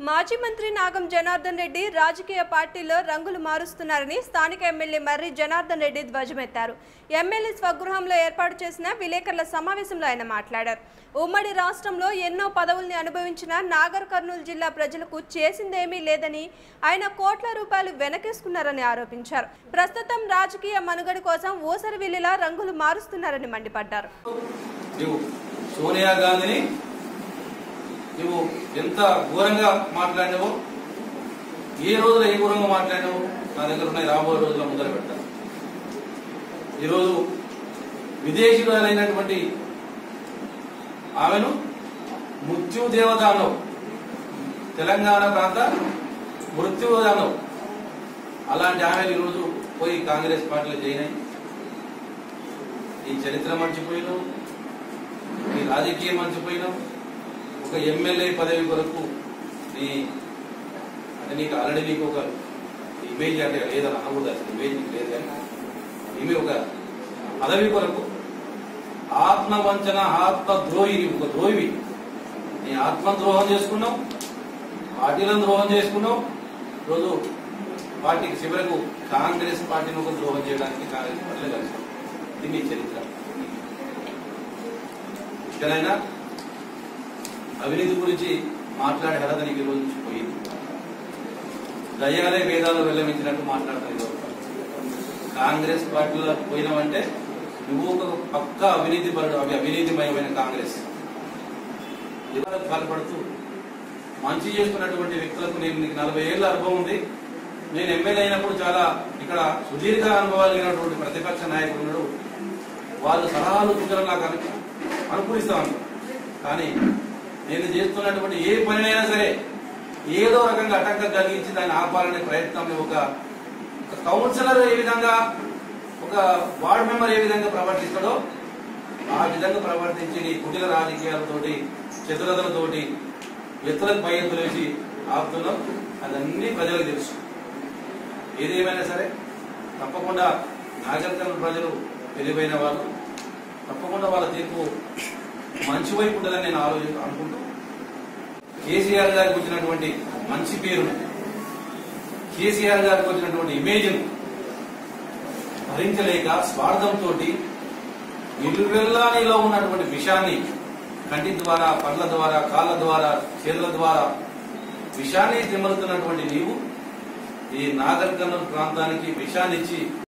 మాజీ మంత్రి నాగం జనార్దన్ రెడ్డి రాజకీయ పార్టీలో రంగులు మారుస్తున్నారని స్థానిక ఎమ్మెల్యే మర్రి జనార్దన్ రెడ్డి ధ్వజమెత్తారు ఎమ్మెల్యే స్వగృహంలో ఏర్పాటు చేసిన విలేకరుల సమావేశంలో ఆయన మాట్లాడారు ఉమ్మడి రాష్ట్రంలో ఎన్నో పదవుల్ని అనుభవించిన నాగర్ కర్నూలు జిల్లా ప్రజలకు చేసిందేమీ లేదని ఆయన కోట్ల రూపాయలు వెనకేసుకున్నారని ఆరోపించారు ప్రస్తుతం రాజకీయ మనుగడ కోసం ఊసరవిల్లిలా రంగులు మారుస్తున్నారని మండిపడ్డారు నువ్వు సోనియా గాంధీని నువ్వు ఎంత ఘోరంగా మాట్లాడినావో ఏ రోజులో ఏ ఘోరంగా మాట్లాడినావో నా దగ్గర ఉన్నాయి రాబోయే రోజుల్లో ముందర పెడతాను ఈరోజు విదేశీయులైనటువంటి ఆమెను మృత్యు దేవత అన్నావు తెలంగాణ ప్రాంత మృత్యు అన్నావు అలాంటి ఆమె ఈరోజు పోయి కాంగ్రెస్ పార్టీలో జాయిన్ అయ్యి ఈ చరిత్ర మర్చిపోయినావు నీ రాజకీయం మర్చిపోయినావు ఒక ఎమ్మెల్యే పదవి కొరకు నీ అంటే నీకు ఆల్రెడీ నీకు ఒక ఇమేజ్ అంటే లేదని అనకూడదు అసలు ఇమేజ్ నీకు లేదు కానీ ఈమె ఒక పదవి కొరకు ఆత్మవంచన ఆత్మ ద్రోహి నీవు ఒక ద్రోహివి నీ ఆత్మ ద్రోహం చేసుకున్నావు పార్టీలను ద్రోహం చేసుకున్నావు రోజు పార్టీకి చివరకు కాంగ్రెస్ పార్టీని ఒక ద్రోహం చేయడానికి కాంగ్రెస్ పార్టీలో కలిసి ఇది నీ చరిత్ర ఇకనైనా అవినీతి గురించి మాట్లాడే అర్హత నీకు ఈ రోజు నుంచి పోయింది దయ్యాలే వేదాలు వెల్లమించినట్టు మాట్లాడుతుంది కాంగ్రెస్ పార్టీలో పోయినావంటే నువ్వు ఒక పక్క అవినీతి పరుడు అవి అవినీతిమయమైన కాంగ్రెస్ ఇవాళ పాల్పడుతూ మంచి చేస్తున్నటువంటి వ్యక్తులకు నేను నీకు నలభై ఏళ్ళ అనుభవం ఉంది నేను ఎమ్మెల్యే అయినప్పుడు చాలా ఇక్కడ సుదీర్ఘ అనుభవాలు కలిగినటువంటి ప్రతిపక్ష నాయకుడు ఉన్నాడు వాళ్ళు సలహాలు సూచనలు నాకు అను అనుకూలిస్తాను కానీ నేను చేస్తున్నటువంటి ఏ పనినైనా సరే ఏదో రకంగా అటంకం కలిగించి దాన్ని ఆపాలనే ప్రయత్నం ఒక ఒక కౌన్సిలర్ ఏ విధంగా ఒక వార్డు మెంబర్ ఏ విధంగా ప్రవర్తిస్తాడో ఆ విధంగా ప్రవర్తించి నీ కుటిల రాజకీయాలతోటి చతురతలతోటి ఎత్తులకు పై ఎత్తులు వేసి ఆపుతున్నాం అదన్నీ ప్రజలకు తెలుసు ఏదేమైనా సరే తప్పకుండా నాగరికల ప్రజలు తెలివైన వాళ్ళు తప్పకుండా వాళ్ళ తీర్పు మంచి వైపు ఉంటుందని నేను ఆలోచన అనుకుంటూ కేసీఆర్ గారికి వచ్చినటువంటి మంచి పేరును కేసీఆర్ గారికి వచ్చినటువంటి ఇమేజ్ను భరించలేక స్వార్థంతో నిలువెల్లానిలో ఉన్నటువంటి విషాన్ని కంటి ద్వారా పండ్ల ద్వారా కాళ్ళ ద్వారా చేతుల ద్వారా విషాన్ని తిమ్మరుతున్నటువంటి నీవు ఈ నాగర్ కర్నూలు ప్రాంతానికి విషాన్నిచ్చి